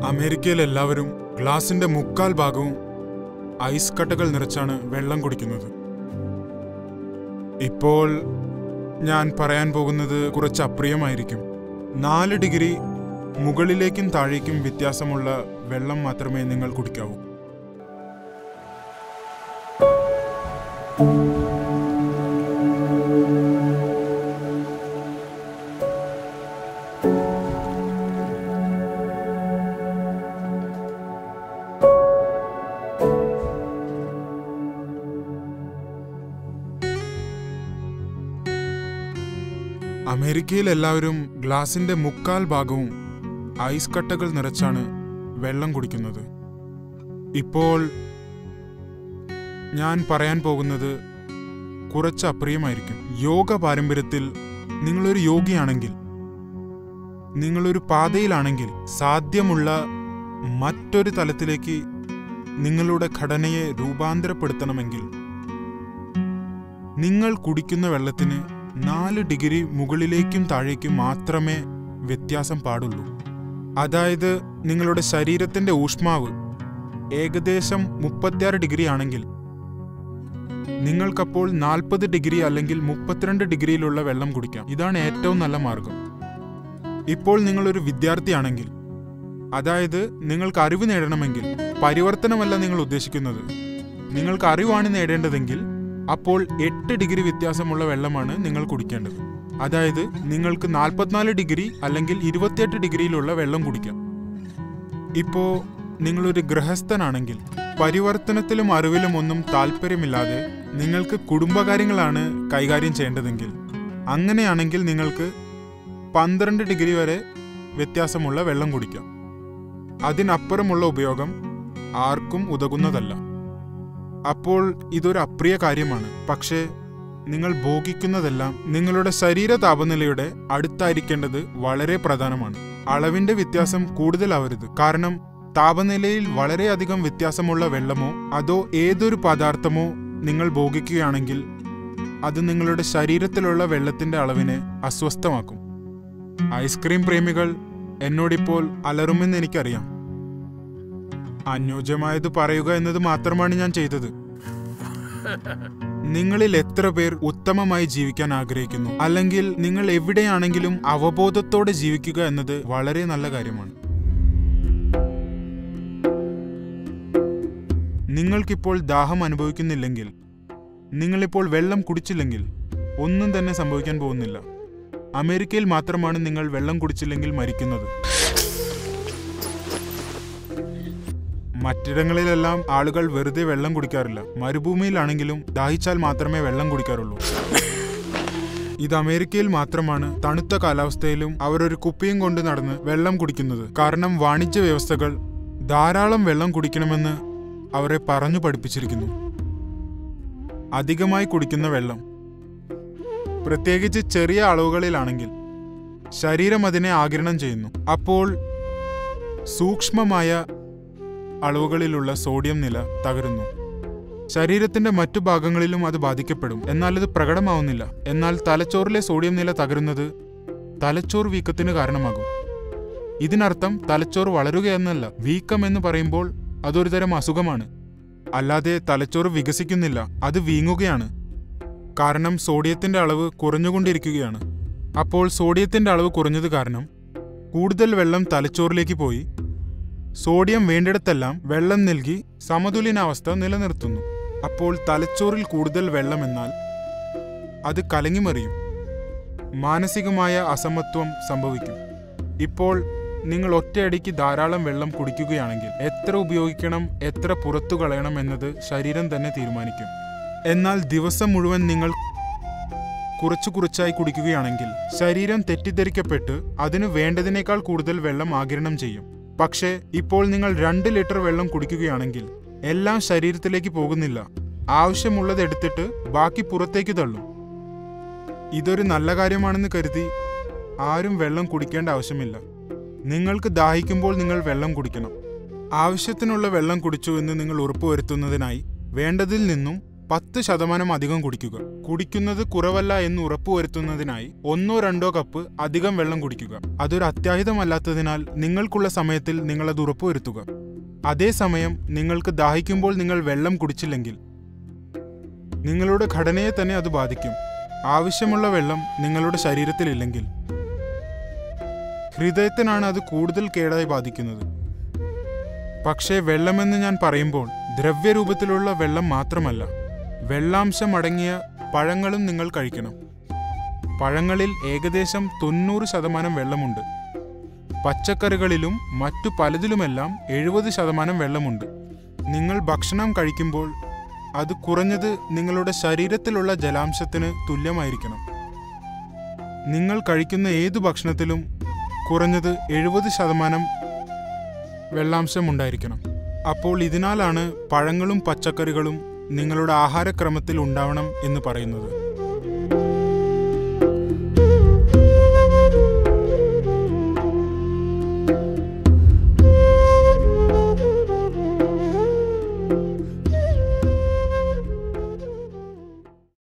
അമേരിക്കയിൽ എല്ലാവരും ഗ്ലാസിന്റെ മുക്കാൽ ഭാഗവും ഐസ് കട്ടകൾ നിറച്ചാണ് വെള്ളം കുടിക്കുന്നത് ഇപ്പോൾ ഞാൻ പറയാൻ പോകുന്നത് കുറച്ച് അപ്രിയമായിരിക്കും നാല് ഡിഗ്രി മുകളിലേക്കും താഴേക്കും വ്യത്യാസമുള്ള വെള്ളം മാത്രമേ നിങ്ങൾ കുടിക്കാവൂ അമേരിക്കയിൽ എല്ലാവരും ഗ്ലാസിന്റെ മുക്കാൽ ഭാഗവും ഐസ് കട്ടകൾ നിറച്ചാണ് വെള്ളം കുടിക്കുന്നത് ഇപ്പോൾ ഞാൻ പറയാൻ പോകുന്നത് കുറച്ച് അപ്രിയമായിരിക്കും യോഗ പാരമ്പര്യത്തിൽ നിങ്ങളൊരു യോഗിയാണെങ്കിൽ നിങ്ങളൊരു പാതയിലാണെങ്കിൽ സാധ്യമുള്ള മറ്റൊരു തലത്തിലേക്ക് നിങ്ങളുടെ ഘടനയെ രൂപാന്തരപ്പെടുത്തണമെങ്കിൽ നിങ്ങൾ കുടിക്കുന്ന വെള്ളത്തിന് നാല് ഡിഗ്രി മുകളിലേക്കും താഴേക്കും മാത്രമേ വ്യത്യാസം പാടുള്ളൂ അതായത് നിങ്ങളുടെ ശരീരത്തിന്റെ ഊഷ്മാവ് ഏകദേശം മുപ്പത്തിയാറ് ഡിഗ്രി ആണെങ്കിൽ നിങ്ങൾക്കപ്പോൾ നാൽപ്പത് ഡിഗ്രി അല്ലെങ്കിൽ മുപ്പത്തിരണ്ട് ഡിഗ്രിയിലുള്ള വെള്ളം കുടിക്കാം ഇതാണ് ഏറ്റവും നല്ല മാർഗം ഇപ്പോൾ നിങ്ങളൊരു വിദ്യാർത്ഥിയാണെങ്കിൽ അതായത് നിങ്ങൾക്ക് അറിവ് നേടണമെങ്കിൽ പരിവർത്തനമല്ല നിങ്ങൾ ഉദ്ദേശിക്കുന്നത് നിങ്ങൾക്ക് അറിവാണ് നേടേണ്ടതെങ്കിൽ അപ്പോൾ എട്ട് ഡിഗ്രി വ്യത്യാസമുള്ള വെള്ളമാണ് നിങ്ങൾ കുടിക്കേണ്ടത് അതായത് നിങ്ങൾക്ക് നാൽപ്പത്തിനാല് ഡിഗ്രി അല്ലെങ്കിൽ ഇരുപത്തിയെട്ട് ഡിഗ്രിയിലുള്ള വെള്ളം കുടിക്കാം ഇപ്പോ നിങ്ങളൊരു ഗൃഹസ്ഥനാണെങ്കിൽ പരിവർത്തനത്തിലും അറിവിലും ഒന്നും താല്പര്യമില്ലാതെ നിങ്ങൾക്ക് കുടുംബകാര്യങ്ങളാണ് കൈകാര്യം ചെയ്യേണ്ടതെങ്കിൽ അങ്ങനെയാണെങ്കിൽ നിങ്ങൾക്ക് പന്ത്രണ്ട് ഡിഗ്രി വരെ വ്യത്യാസമുള്ള വെള്ളം കുടിക്കാം അതിനപ്പുറമുള്ള ഉപയോഗം ആർക്കും ഉതകുന്നതല്ല അപ്പോൾ ഇതൊരു അപ്രിയ കാര്യമാണ് പക്ഷേ നിങ്ങൾ ഭോഗിക്കുന്നതെല്ലാം നിങ്ങളുടെ ശരീര താപനിലയുടെ അടുത്തായിരിക്കേണ്ടത് വളരെ പ്രധാനമാണ് അളവിന്റെ വ്യത്യാസം കൂടുതലാവരുത് കാരണം താപനിലയിൽ വളരെയധികം വ്യത്യാസമുള്ള വെള്ളമോ അതോ ഏതൊരു പദാർത്ഥമോ നിങ്ങൾ ഭോഗിക്കുകയാണെങ്കിൽ അത് നിങ്ങളുടെ ശരീരത്തിലുള്ള വെള്ളത്തിന്റെ അളവിനെ അസ്വസ്ഥമാക്കും ഐസ്ക്രീം പ്രേമികൾ എന്നോടിപ്പോൾ അലറുമെന്ന് എനിക്കറിയാം അനുയോജ്യമായത് പറയുക എന്നത് മാത്രമാണ് ഞാൻ ചെയ്തത് നിങ്ങളിൽ എത്ര പേർ ഉത്തമമായി ജീവിക്കാൻ ആഗ്രഹിക്കുന്നു അല്ലെങ്കിൽ നിങ്ങൾ എവിടെയാണെങ്കിലും അവബോധത്തോടെ ജീവിക്കുക എന്നത് വളരെ നല്ല കാര്യമാണ് നിങ്ങൾക്കിപ്പോൾ ദാഹം അനുഭവിക്കുന്നില്ലെങ്കിൽ നിങ്ങളിപ്പോൾ വെള്ളം കുടിച്ചില്ലെങ്കിൽ ഒന്നും തന്നെ സംഭവിക്കാൻ പോകുന്നില്ല അമേരിക്കയിൽ മാത്രമാണ് നിങ്ങൾ വെള്ളം കുടിച്ചില്ലെങ്കിൽ മരിക്കുന്നത് മറ്റിടങ്ങളിലെല്ലാം ആളുകൾ വെറുതെ വെള്ളം കുടിക്കാറില്ല മരുഭൂമിയിലാണെങ്കിലും ദാഹിച്ചാൽ മാത്രമേ വെള്ളം കുടിക്കാറുള്ളൂ ഇത് അമേരിക്കയിൽ മാത്രമാണ് തണുത്ത കാലാവസ്ഥയിലും അവർ ഒരു കുപ്പിയും കൊണ്ട് നടന്ന് വെള്ളം കുടിക്കുന്നത് കാരണം വാണിജ്യ വ്യവസ്ഥകൾ ധാരാളം വെള്ളം കുടിക്കണമെന്ന് അവരെ പറഞ്ഞു പഠിപ്പിച്ചിരിക്കുന്നു അധികമായി കുടിക്കുന്ന വെള്ളം പ്രത്യേകിച്ച് ചെറിയ അളവുകളിലാണെങ്കിൽ ശരീരം അതിനെ ആഗിരണം ചെയ്യുന്നു അപ്പോൾ സൂക്ഷ്മമായ അളവുകളിലുള്ള സോഡിയം നില തകരുന്നു ശരീരത്തിന്റെ മറ്റു ഭാഗങ്ങളിലും അത് ബാധിക്കപ്പെടും എന്നാൽ ഇത് പ്രകടമാവുന്നില്ല എന്നാൽ തലച്ചോറിലെ സോഡിയം നില തകരുന്നത് തലച്ചോർ വീക്കത്തിന് കാരണമാകും ഇതിനർത്ഥം തലച്ചോർ വളരുകയെന്നല്ല വീക്കം എന്ന് പറയുമ്പോൾ അതൊരു തരം അസുഖമാണ് അല്ലാതെ തലച്ചോറ് വികസിക്കുന്നില്ല അത് വീങ്ങുകയാണ് കാരണം സോഡിയത്തിന്റെ അളവ് കുറഞ്ഞുകൊണ്ടിരിക്കുകയാണ് അപ്പോൾ സോഡിയത്തിന്റെ അളവ് കുറഞ്ഞത് കാരണം കൂടുതൽ വെള്ളം തലച്ചോറിലേക്ക് പോയി സോഡിയം വേണ്ടിടത്തെല്ലാം വെള്ളം നൽകി സമതുലിനാവസ്ഥ നിലനിർത്തുന്നു അപ്പോൾ തലച്ചോറിൽ കൂടുതൽ വെള്ളം എന്നാൽ അത് കലങ്ങിമറിയും മാനസികമായ അസമത്വം സംഭവിക്കും ഇപ്പോൾ നിങ്ങൾ ഒറ്റയടിക്ക് ധാരാളം വെള്ളം കുടിക്കുകയാണെങ്കിൽ എത്ര ഉപയോഗിക്കണം എത്ര പുറത്തു കളയണം എന്നത് ശരീരം തന്നെ തീരുമാനിക്കും എന്നാൽ ദിവസം മുഴുവൻ നിങ്ങൾ കുറച്ചു കുറച്ചായി കുടിക്കുകയാണെങ്കിൽ ശരീരം തെറ്റിദ്ധരിക്കപ്പെട്ട് അതിന് വേണ്ടതിനേക്കാൾ കൂടുതൽ വെള്ളം ആഗിരണം ചെയ്യും പക്ഷേ ഇപ്പോൾ നിങ്ങൾ രണ്ട് ലിറ്റർ വെള്ളം കുടിക്കുകയാണെങ്കിൽ എല്ലാം ശരീരത്തിലേക്ക് പോകുന്നില്ല ആവശ്യമുള്ളത് എടുത്തിട്ട് ബാക്കി പുറത്തേക്ക് തള്ളും ഇതൊരു നല്ല കാര്യമാണെന്ന് കരുതി ആരും വെള്ളം കുടിക്കേണ്ട ആവശ്യമില്ല നിങ്ങൾക്ക് ദാഹിക്കുമ്പോൾ നിങ്ങൾ വെള്ളം കുടിക്കണം ആവശ്യത്തിനുള്ള വെള്ളം കുടിച്ചു എന്ന് നിങ്ങൾ ഉറപ്പുവരുത്തുന്നതിനായി വേണ്ടതിൽ നിന്നും പത്ത് ശതമാനം അധികം കുടിക്കുക കുടിക്കുന്നത് കുറവല്ല എന്ന് ഉറപ്പുവരുത്തുന്നതിനായി ഒന്നോ രണ്ടോ കപ്പ് അധികം വെള്ളം കുടിക്കുക അതൊരു അത്യാഹിതമല്ലാത്തതിനാൽ നിങ്ങൾക്കുള്ള സമയത്തിൽ നിങ്ങൾ അത് ഉറപ്പുവരുത്തുക അതേസമയം നിങ്ങൾക്ക് ദാഹിക്കുമ്പോൾ നിങ്ങൾ വെള്ളം കുടിച്ചില്ലെങ്കിൽ നിങ്ങളുടെ ഘടനയെ തന്നെ അത് ബാധിക്കും ആവശ്യമുള്ള വെള്ളം നിങ്ങളുടെ ശരീരത്തിലില്ലെങ്കിൽ ഹൃദയത്തിനാണ് അത് കൂടുതൽ കേടായി ബാധിക്കുന്നത് പക്ഷേ വെള്ളമെന്ന് ഞാൻ പറയുമ്പോൾ ദ്രവ്യരൂപത്തിലുള്ള വെള്ളം മാത്രമല്ല വെള്ളാംശം അടങ്ങിയ പഴങ്ങളും നിങ്ങൾ കഴിക്കണം പഴങ്ങളിൽ ഏകദേശം തൊണ്ണൂറ് ശതമാനം വെള്ളമുണ്ട് പച്ചക്കറികളിലും മറ്റു പലതിലുമെല്ലാം എഴുപത് ശതമാനം വെള്ളമുണ്ട് നിങ്ങൾ ഭക്ഷണം കഴിക്കുമ്പോൾ അത് കുറഞ്ഞത് നിങ്ങളുടെ ശരീരത്തിലുള്ള ജലാംശത്തിന് തുല്യമായിരിക്കണം നിങ്ങൾ കഴിക്കുന്ന ഏതു ഭക്ഷണത്തിലും കുറഞ്ഞത് എഴുപത് ശതമാനം വെള്ളാംശം ഉണ്ടായിരിക്കണം അപ്പോൾ ഇതിനാലാണ് പഴങ്ങളും പച്ചക്കറികളും നിങ്ങളുടെ ആഹാരക്രമത്തിൽ ഉണ്ടാവണം എന്ന് പറയുന്നത്